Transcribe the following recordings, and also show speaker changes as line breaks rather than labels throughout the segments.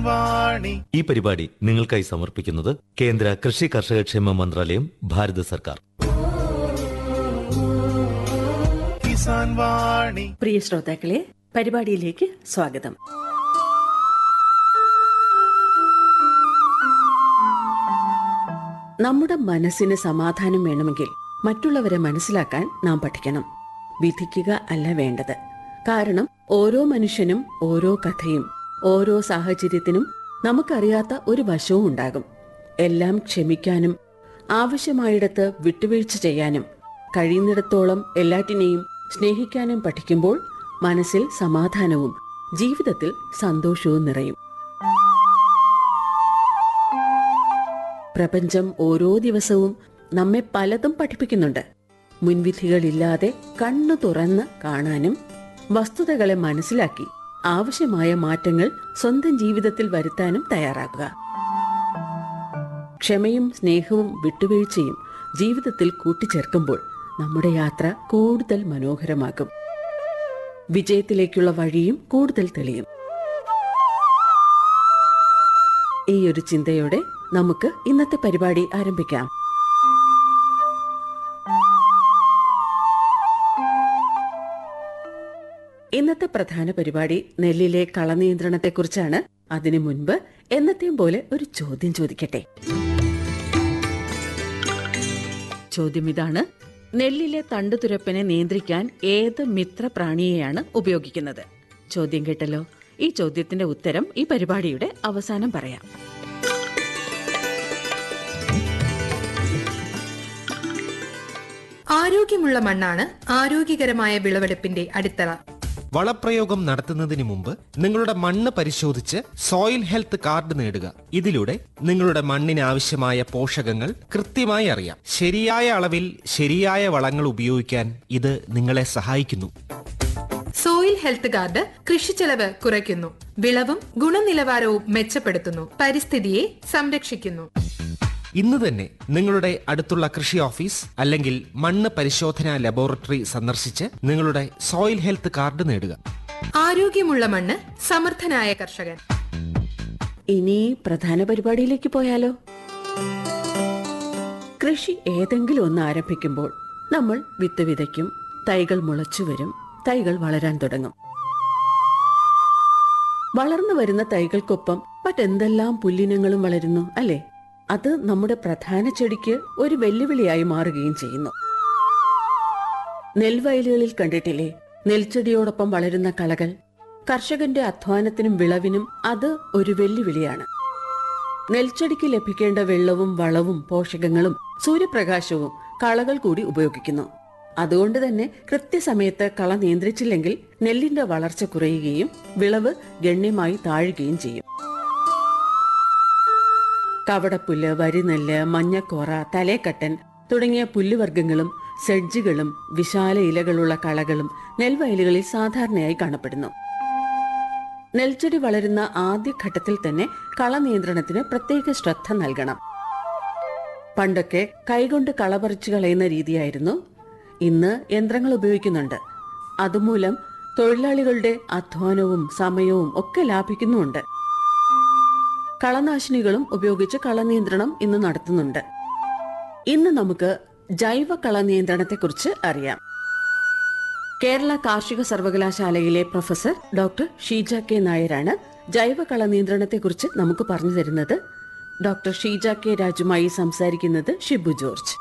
വാണി
ഈ പരിപാടി നിങ്ങൾക്കായി സമർപ്പിക്കുന്നത് കേന്ദ്ര കൃഷി കർഷക ക്ഷേമ മന്ത്രാലയം ഭാരത സർക്കാർ
കിസാൻ വാണി
പ്രിയ ശ്രോതാക്കളെ പരിപാടിയിലേക്ക് സ്വാഗതം നമ്മുടെ മനസ്സിന് സമാധാനം വേണമെങ്കിൽ മറ്റുള്ളവരെ മനസ്സിലാക്കാൻ നാം പഠിക്കണം വിധിക്കുക അല്ല വേണ്ടത് കാരണം ഓരോ മനുഷ്യനും ഓരോ കഥയും ഓരോ സാഹചര്യത്തിനും നമുക്കറിയാത്ത ഒരു വശവും ഉണ്ടാകും എല്ലാം ക്ഷമിക്കാനും ആവശ്യമായിടത്ത് വിട്ടുവീഴ്ച ചെയ്യാനും കഴിയുന്നിടത്തോളം എല്ലാറ്റിനെയും സ്നേഹിക്കാനും പഠിക്കുമ്പോൾ മനസ്സിൽ സമാധാനവും ജീവിതത്തിൽ സന്തോഷവും നിറയും പ്രപഞ്ചം ഓരോ ദിവസവും നമ്മെ പലതും പഠിപ്പിക്കുന്നുണ്ട് മുൻവിധികളില്ലാതെ കണ്ണു തുറന്ന് കാണാനും വസ്തുതകളെ മനസ്സിലാക്കി ആവശ്യമായ മാറ്റങ്ങൾ സ്വന്തം ജീവിതത്തിൽ വരുത്താനും തയ്യാറാകുക ക്ഷമയും സ്നേഹവും വിട്ടുവീഴ്ചയും ജീവിതത്തിൽ കൂട്ടിച്ചേർക്കുമ്പോൾ നമ്മുടെ യാത്ര കൂടുതൽ മനോഹരമാകും വിജയത്തിലേക്കുള്ള വഴിയും കൂടുതൽ തെളിയും ഈ ഒരു ചിന്തയോടെ നമുക്ക് ഇന്നത്തെ പരിപാടി ആരംഭിക്കാം ഇന്നത്തെ പ്രധാന പരിപാടി നെല്ലിലെ കളനിയന്ത്രണത്തെക്കുറിച്ചാണ് അതിനു മുൻപ് എന്നത്തെയും പോലെ ഒരു ചോദ്യം ചോദിക്കട്ടെ ചോദ്യം ഇതാണ് നെല്ലിലെ തണ്ടുതുരപ്പിനെ നിയന്ത്രിക്കാൻ ഏത് മിത്രപ്രാണിയെയാണ് ഉപയോഗിക്കുന്നത് ചോദ്യം കേട്ടല്ലോ ഈ ചോദ്യത്തിന്റെ ഉത്തരം ഈ പരിപാടിയുടെ അവസാനം പറയാം
ആരോഗ്യമുള്ള മണ്ണാണ് ആരോഗ്യകരമായ വിളവെടുപ്പിന്റെ അടിത്തറ
വളപ്രയോഗം നടത്തുന്നതിന് മുമ്പ് നിങ്ങളുടെ മണ്ണ് പരിശോധിച്ച് സോയിൽ ഹെൽത്ത് കാർഡ് നേടുക ഇതിലൂടെ നിങ്ങളുടെ മണ്ണിന് ആവശ്യമായ പോഷകങ്ങൾ കൃത്യമായി അറിയാം ശരിയായ അളവിൽ ശരിയായ വളങ്ങൾ ഉപയോഗിക്കാൻ ഇത് നിങ്ങളെ സഹായിക്കുന്നു
സോയിൽ ഹെൽത്ത് കാർഡ് കൃഷിച്ചെലവ് കുറയ്ക്കുന്നു വിളവും ഗുണനിലവാരവും മെച്ചപ്പെടുത്തുന്നു പരിസ്ഥിതിയെ സംരക്ഷിക്കുന്നു
ഇന്ന് തന്നെ നിങ്ങളുടെ അടുത്തുള്ള കൃഷി ഓഫീസ് അല്ലെങ്കിൽ മണ്ണ് പരിശോധനാ ലബോറട്ടറി സന്ദർശിച്ച് നിങ്ങളുടെ സോയിൽ ഹെൽത്ത് കാർഡ് നേടുക
ആരോഗ്യമുള്ള മണ്ണ് സമർത്ഥനായ കർഷകൻ
ഇനി പ്രധാന പരിപാടിയിലേക്ക് പോയാലോ കൃഷി ഏതെങ്കിലും ഒന്ന് ആരംഭിക്കുമ്പോൾ നമ്മൾ വിത്ത് വിതയ്ക്കും തൈകൾ മുളച്ചു വരും തൈകൾ വളരാൻ തുടങ്ങും വളർന്നു വരുന്ന തൈകൾക്കൊപ്പം മറ്റെന്തെല്ലാം പുല്ലിനങ്ങളും വളരുന്നു അല്ലേ അത് നമ്മുടെ പ്രധാന ചെടിക്ക് ഒരു വെല്ലുവിളിയായി മാറുകയും ചെയ്യുന്നു നെൽവയലുകളിൽ കണ്ടിട്ടില്ലേ നെൽച്ചെടിയോടൊപ്പം വളരുന്ന കളകൾ കർഷകന്റെ അധ്വാനത്തിനും വിളവിനും അത് ഒരു വെല്ലുവിളിയാണ് നെൽച്ചെടിക്ക് ലഭിക്കേണ്ട വെള്ളവും വളവും പോഷകങ്ങളും സൂര്യപ്രകാശവും കളകൾ കൂടി ഉപയോഗിക്കുന്നു അതുകൊണ്ട് തന്നെ കൃത്യസമയത്ത് കള നിയന്ത്രിച്ചില്ലെങ്കിൽ നെല്ലിന്റെ വളർച്ച കുറയുകയും വിളവ് ഗണ്യമായി താഴുകയും ചെയ്യും കവടപ്പുല്ല് വരിനെല്ല് മഞ്ഞക്കോറ തലേക്കട്ടൻ തുടങ്ങിയ പുല്ലുവർഗ്ഗങ്ങളും സെഡ്ജുകളും വിശാല ഇലകളുള്ള കളകളും നെൽവയലുകളിൽ സാധാരണയായി കാണപ്പെടുന്നു നെൽച്ചെടി വളരുന്ന ആദ്യ ഘട്ടത്തിൽ തന്നെ കള നിയന്ത്രണത്തിന് പ്രത്യേക ശ്രദ്ധ നൽകണം പണ്ടൊക്കെ കൈകൊണ്ട് കള പറിച്ചു കളയുന്ന രീതിയായിരുന്നു ഇന്ന് യന്ത്രങ്ങൾ ഉപയോഗിക്കുന്നുണ്ട് അതുമൂലം തൊഴിലാളികളുടെ അധ്വാനവും സമയവും ഒക്കെ ലാഭിക്കുന്നുമുണ്ട് കളനാശിനികളും ഉപയോഗിച്ച് കളനിയന്ത്രണം ഇന്ന് നടത്തുന്നുണ്ട് ഇന്ന് നമുക്ക് ജൈവ കളനിയന്ത്രണത്തെക്കുറിച്ച് അറിയാം കേരള കാർഷിക സർവകലാശാലയിലെ പ്രൊഫസർ ഡോക്ടർ ഷീജ കെ നായരാണ് ജൈവ കളനിയന്ത്രണത്തെക്കുറിച്ച് നമുക്ക് പറഞ്ഞു തരുന്നത് ഡോക്ടർ ഷീജ കെ രാജുമായി സംസാരിക്കുന്നത് ഷിബു ജോർജ്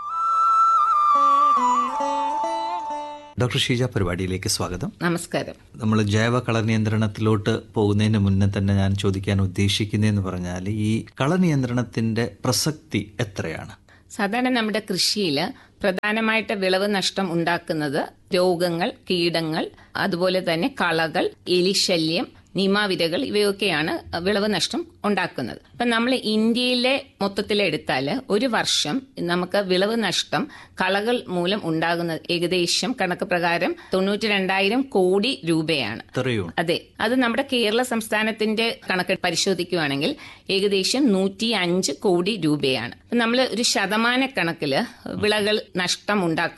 ഡോക്ടർ ഷീജ പരിപാടിയിലേക്ക് സ്വാഗതം
നമസ്കാരം
നമ്മൾ ജൈവ കളനിയന്ത്രണത്തിലോട്ട് പോകുന്നതിന് മുന്നേ തന്നെ ഞാൻ ചോദിക്കാൻ ഉദ്ദേശിക്കുന്നതെന്ന് പറഞ്ഞാൽ ഈ കളനിയന്ത്രണത്തിന്റെ പ്രസക്തി എത്രയാണ്
സാധാരണ നമ്മുടെ കൃഷിയിൽ പ്രധാനമായിട്ട് വിളവ് നഷ്ടം ഉണ്ടാക്കുന്നത് രോഗങ്ങൾ കീടങ്ങൾ അതുപോലെ തന്നെ കളകൾ എലിശല്യം നിമാവിരകൾ ഇവയൊക്കെയാണ് വിളവ് നഷ്ടം ഉണ്ടാക്കുന്നത് ഇപ്പം നമ്മൾ ഇന്ത്യയിലെ മൊത്തത്തിലെടുത്താൽ ഒരു വർഷം നമുക്ക് വിളവ് നഷ്ടം കളകൾ മൂലം ഉണ്ടാകുന്നത് ഏകദേശം കണക്ക് പ്രകാരം തൊണ്ണൂറ്റി രണ്ടായിരം കോടി രൂപയാണ്
എത്രയോ
അതെ അത് നമ്മുടെ കേരള സംസ്ഥാനത്തിന്റെ കണക്ക് പരിശോധിക്കുകയാണെങ്കിൽ ഏകദേശം നൂറ്റി അഞ്ച് കോടി രൂപയാണ് നമ്മൾ ഒരു ശതമാന കണക്കില് വിളകൾ നഷ്ടം ഉണ്ടാക്കുന്ന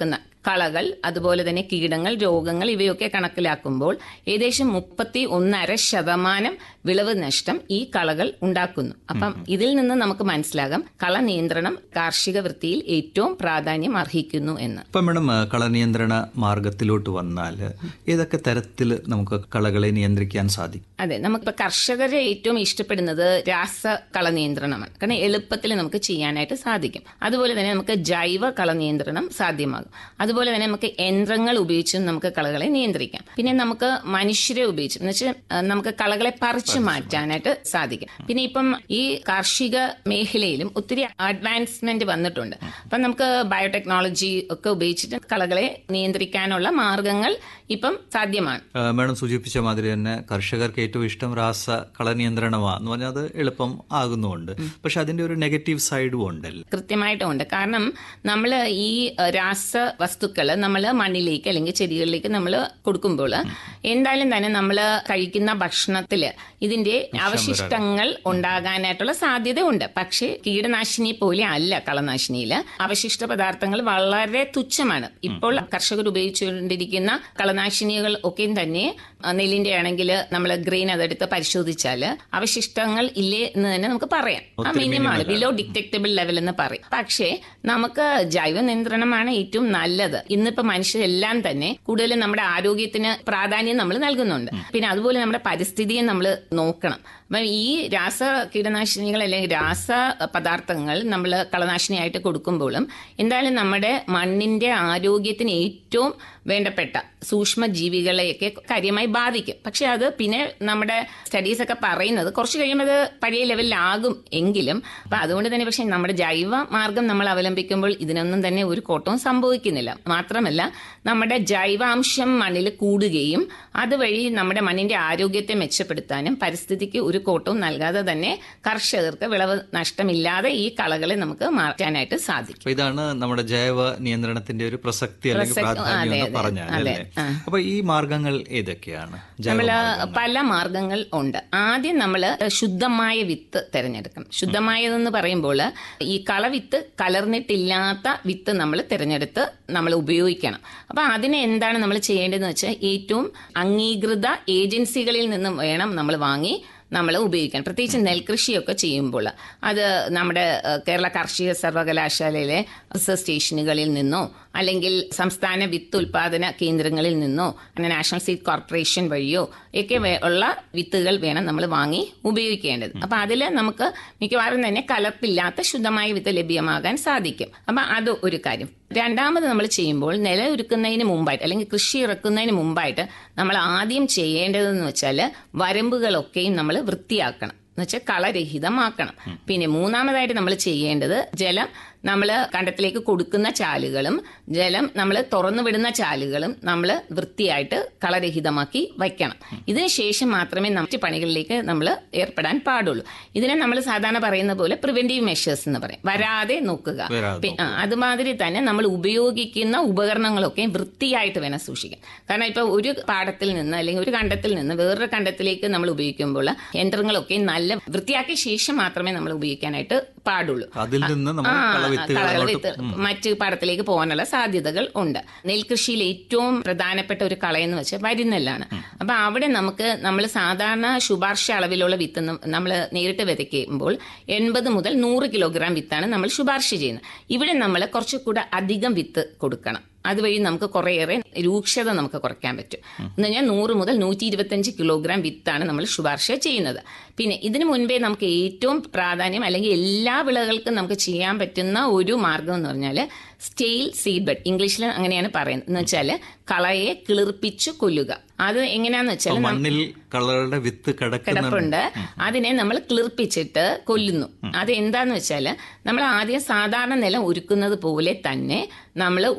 കളകൾ അതുപോലെ തന്നെ കീടങ്ങൾ രോഗങ്ങൾ ഇവയൊക്കെ കണക്കിലാക്കുമ്പോൾ ഏകദേശം മുപ്പത്തി ഒന്നര ശതമാനം വിളവ് നഷ്ടം ഈ കളകൾ ഉണ്ടാക്കുന്നു അപ്പം ഇതിൽ നിന്ന് നമുക്ക് മനസ്സിലാകാം കള നിയന്ത്രണം കാർഷിക വൃത്തിയിൽ ഏറ്റവും പ്രാധാന്യം അർഹിക്കുന്നു എന്ന്
ഇപ്പം മേഡം ആ, കളനിയന്ത്രണ മാർഗത്തിലോട്ട് വന്നാൽ ഏതൊക്കെ തരത്തിൽ നമുക്ക് കളകളെ നിയന്ത്രിക്കാൻ സാധിക്കും
അതെ നമുക്കിപ്പോൾ കർഷകരെ ഏറ്റവും ഇഷ്ടപ്പെടുന്നത് രാസ കള നിയന്ത്രണമാണ് കാരണം എളുപ്പത്തിൽ നമുക്ക് ചെയ്യാനായിട്ട് സാധിക്കും അതുപോലെ തന്നെ നമുക്ക് ജൈവ കള നിയന്ത്രണം സാധ്യമാകും അതുപോലെ തന്നെ നമുക്ക് യന്ത്രങ്ങൾ ഉപയോഗിച്ചും നമുക്ക് കളകളെ നിയന്ത്രിക്കാം പിന്നെ നമുക്ക് മനുഷ്യരെ ഉപയോഗിച്ചും എന്ന് വെച്ചാൽ അഹ് നമുക്ക് കളകളെ പറിച്ചു മാറ്റാനായിട്ട് സാധിക്കും പിന്നെ ഇപ്പം ഈ കാർഷിക മേഖലയിലും ഒത്തിരി അഡ്വാൻസ്മെന്റ് വന്നിട്ടുണ്ട് അപ്പം നമുക്ക് ബയോടെക്നോളജി ഒക്കെ ഉപയോഗിച്ചിട്ട് കളകളെ നിയന്ത്രിക്കാനുള്ള മാർഗങ്ങൾ ഇപ്പം സാധ്യമാണ്
ആ, മേഡം സൂചിപ്പിച്ച മാതിരി തന്നെ കർഷകർക്ക് ഏറ്റവും ഇഷ്ടം രാസ കളനിയന്ത്രണമാണ് എന്ന് പറഞ്ഞാൽ അത് എളുപ്പം ആകുന്നുമുണ്ട് പക്ഷെ അതിന്റെ ഒരു നെഗറ്റീവ് സൈഡും ഉണ്ടല്ലോ
കൃത്യമായിട്ടും ഉണ്ട് കാരണം നമ്മൾ ഈ അഹ്, രാസ വസ്തുക്കൾ നമ്മൾ മണ്ണിലേക്ക് അല്ലെങ്കിൽ ചെടികളിലേക്ക് നമ്മൾ കൊടുക്കുമ്പോൾ എന്തായാലും തന്നെ നമ്മൾ കഴിക്കുന്ന ഭക്ഷണത്തിൽ ഇതിന്റെ അവശിഷ്ടങ്ങൾ ഉണ്ടാകാനായിട്ടുള്ള സാധ്യത ഉണ്ട് പക്ഷേ കീടനാശിനി പോലെ അല്ല കളനാശിനിയിൽ അവശിഷ്ട പദാർത്ഥങ്ങൾ വളരെ തുച്ഛമാണ് ഇപ്പോൾ കർഷകർ ഉപയോഗിച്ചുകൊണ്ടിരിക്കുന്ന കളനാശിനികൾ ഒക്കെയും തന്നെ അഹ്, നെല്ലിന്റെ ആണെങ്കിൽ നമ്മൾ ഗ്രെയിൻ അതെടുത്ത് പരിശോധിച്ചാൽ അവശിഷ്ടങ്ങൾ ഇല്ലേ എന്ന് തന്നെ നമുക്ക് പറയാം ആ മിനിമമാണ് ബിലോ ഡിറ്റക്റ്റബിൾ ലെവൽ എന്ന് പറയും പക്ഷേ നമുക്ക് ജൈവ നിയന്ത്രണമാണ് ഏറ്റവും നല്ലത് ഇന്നിപ്പോ മനുഷ്യരെല്ലാം തന്നെ കൂടുതലും നമ്മുടെ ആരോഗ്യത്തിന് പ്രാധാന്യം നമ്മൾ നൽകുന്നുണ്ട് പിന്നെ അതുപോലെ നമ്മുടെ പരിസ്ഥിതിയെ നമ്മൾ നോക്കണം അപ്പം ഈ രാസ കീടനാശിനികൾ അല്ലെങ്കിൽ രാസ പദാർത്ഥങ്ങൾ നമ്മൾ കളനാശിനിയായിട്ട് കൊടുക്കുമ്പോഴും എന്തായാലും നമ്മുടെ മണ്ണിന്റെ ആരോഗ്യത്തിന് ഏറ്റവും വേണ്ടപ്പെട്ട സൂക്ഷ്മ ജീവികളെയൊക്കെ കാര്യമായി ബാധിക്കും പക്ഷെ അത് പിന്നെ നമ്മുടെ സ്റ്റഡീസ് ഒക്കെ പറയുന്നത് കുറച്ച് കഴിയുമ്പോൾ അത് പഴയ ലെവലിലാകും എങ്കിലും അപ്പൊ അതുകൊണ്ട് തന്നെ പക്ഷെ നമ്മുടെ ജൈവ മാർഗം നമ്മൾ അവലംബിക്കുമ്പോൾ ഇതിനൊന്നും തന്നെ ഒരു കോട്ടവും സംഭവിക്കുന്നില്ല മാത്രമല്ല നമ്മുടെ ജൈവാംശം മണ്ണിൽ കൂടുകയും അതുവഴി നമ്മുടെ മണ്ണിന്റെ ആരോഗ്യത്തെ മെച്ചപ്പെടുത്താനും പരിസ്ഥിതിക്ക് ഒരു കോട്ടവും നൽകാതെ തന്നെ കർഷകർക്ക് വിളവ് നഷ്ടമില്ലാതെ ഈ കളകളെ നമുക്ക് മാറ്റാനായിട്ട് സാധിക്കും
അപ്പൊ ഇതാണ് നമ്മുടെ ജൈവ നിയന്ത്രണത്തിന്റെ ഒരു പ്രസക്തി അല്ലെങ്കിൽ
പ്രസക്തി-
പ്രാധാന്യം
അതെ,
എന്ന്
അതെ,
പറഞ്ഞാൽ
അതെ,
അല്ലേ
ആ.
അപ്പൊ ഈ മാർഗങ്ങൾ ഏതൊക്കെയാണ് ജൈവ
നമ്മള്
മാർഗ്ഗങ്ങൾ.
പല മാർഗങ്ങൾ ഉണ്ട് ആദ്യം നമ്മൾ ശുദ്ധമായ വിത്ത് തിരഞ്ഞെടുക്കണം ശുദ്ധമായതെന്ന് പറയുമ്പോൾ ഈ കളവിത്ത് കലർന്നിട്ടില്ലാത്ത വിത്ത് നമ്മൾ തിരഞ്ഞെടുത്ത് നമ്മൾ ഉപയോഗിക്കണം അപ്പൊ അതിന് എന്താണ് നമ്മൾ ചെയ്യേണ്ടതെന്ന് വെച്ചാൽ ഏറ്റവും അംഗീകൃത ഏജൻസികളിൽ നിന്നും വേണം നമ്മൾ വാങ്ങി നമ്മൾ ഉപയോഗിക്കണം പ്രത്യേകിച്ച് നെൽകൃഷിയൊക്കെ ചെയ്യുമ്പോൾ അത് നമ്മുടെ ഏഹ്, കേരള കാർഷിക സർവകലാശാലയിലെ റിസർച്ച് സ്റ്റേഷനുകളിൽ നിന്നോ അല്ലെങ്കിൽ സംസ്ഥാന വിത്ത് ഉൽപാദന കേന്ദ്രങ്ങളിൽ നിന്നോ അങ്ങനെ നാഷണൽ സീഡ് കോർപ്പറേഷൻ വഴിയോ ഒക്കെ വേ- ഉള്ള വിത്തുകൾ വേണം നമ്മൾ വാങ്ങി ഉപയോഗിക്കേണ്ടത് അപ്പൊ അതിൽ നമുക്ക് മിക്കവാറും തന്നെ കലർപ്പില്ലാത്ത ശുദ്ധമായ വിത്ത് ലഭ്യമാകാൻ സാധിക്കും അപ്പൊ അത് ഒരു കാര്യം രണ്ടാമത് നമ്മൾ ചെയ്യുമ്പോൾ നില ഒരുക്കുന്നതിന് മുമ്പായിട്ട് അല്ലെങ്കിൽ കൃഷി ഇറക്കുന്നതിന് മുമ്പായിട്ട് നമ്മൾ ആദ്യം ചെയ്യേണ്ടതെന്ന് വെച്ചാൽ വരമ്പുകളൊക്കെയും നമ്മൾ വൃത്തിയാക്കണം എന്ന് വെച്ചാൽ കളരഹിതമാക്കണം പിന്നെ മൂന്നാമതായിട്ട് നമ്മൾ ചെയ്യേണ്ടത് ജലം നമ്മൾ കണ്ടത്തിലേക്ക് കൊടുക്കുന്ന ചാലുകളും ജലം നമ്മൾ തുറന്നു വിടുന്ന ചാലുകളും നമ്മൾ വൃത്തിയായിട്ട് കളരഹിതമാക്കി വയ്ക്കണം ഇതിന് ശേഷം മാത്രമേ മറ്റ് പണികളിലേക്ക് നമ്മൾ ഏർപ്പെടാൻ പാടുള്ളൂ ഇതിനെ നമ്മൾ സാധാരണ പറയുന്ന പോലെ പ്രിവെന്റീവ് മെഷേഴ്സ് എന്ന് പറയും വരാതെ നോക്കുക
വരാതെ
പി- ആ, അതുമാതിരി തന്നെ നമ്മൾ ഉപയോഗിക്കുന്ന ഉപകരണങ്ങളൊക്കെ വൃത്തിയായിട്ട് വേണം സൂക്ഷിക്കാൻ കാരണം ഇപ്പൊ ഒരു പാടത്തിൽ നിന്ന് അല്ലെങ്കിൽ ഒരു കണ്ടത്തിൽ നിന്ന് വേറൊരു കണ്ടത്തിലേക്ക് നമ്മൾ ഉപയോഗിക്കുമ്പോൾ യന്ത്രങ്ങളൊക്കെ നല്ല വൃത്തിയാക്കിയ ശേഷം മാത്രമേ നമ്മൾ ഉപയോഗിക്കാനായിട്ട് പാടുള്ളൂ
അതിൽ നിന്ന് നമ്മൾ
ആ,
കളവിത്തുകൾ
കളവിത്ത്
അങ്ങോട്ട്
മറ്റ് പാടത്തിലേക്ക് പോകാനുള്ള സാധ്യതകൾ ഉണ്ട് നെൽകൃഷിയിൽ ഏറ്റവും പ്രധാനപ്പെട്ട ഒരു കളയെന്ന് വെച്ചാൽ വരിനെല്ലാണ് അപ്പൊ അവിടെ നമുക്ക് നമ്മൾ സാധാരണ ശുപാർശ അളവിലുള്ള വിത്ത് നമ്മൾ നേരിട്ട് വിതയ്ക്കുമ്പോൾ എൺപത് മുതൽ നൂറ് കിലോഗ്രാം വിത്താണ് നമ്മൾ ശുപാർശ ചെയ്യുന്നത് ഇവിടെ നമ്മൾ കുറച്ചുകൂടെ അധികം വിത്ത് കൊടുക്കണം അതുവഴി നമുക്ക് കുറേയേറെ രൂക്ഷത നമുക്ക് കുറയ്ക്കാൻ പറ്റും എന്ന് പറഞ്ഞാൽ നൂറ് മുതൽ നൂറ്റി ഇരുപത്തഞ്ച് കിലോഗ്രാം വിത്താണ് നമ്മൾ ശുപാർശ ചെയ്യുന്നത് പിന്നെ ഇതിനു മുൻപേ നമുക്ക് ഏറ്റവും പ്രാധാന്യം അല്ലെങ്കിൽ എല്ലാ വിളകൾക്കും നമുക്ക് ചെയ്യാൻ പറ്റുന്ന ഒരു മാർഗം എന്ന് പറഞ്ഞാൽ സ്റ്റെയിൽ സീഡ് ബെഡ് ഇംഗ്ലീഷിൽ അങ്ങനെയാണ് പറയുന്നത് എന്ന് വെച്ചാൽ കളയെ കിളിർപ്പിച്ചു കൊല്ലുക അത് എങ്ങനെയാന്ന് വെച്ചാൽ നം-
മണ്ണിൽ കളറുടെ വിത്ത് കിടക്കുന്നുണ്ട്
കിടപ്പുണ്ട് അതിനെ നമ്മൾ കിളിർപ്പിച്ചിട്ട് കൊല്ലുന്നു അത് എന്താന്ന് വെച്ചാൽ നമ്മൾ ആദ്യം സാധാരണ നിലം ഒരുക്കുന്നത് പോലെ തന്നെ നമ്മൾ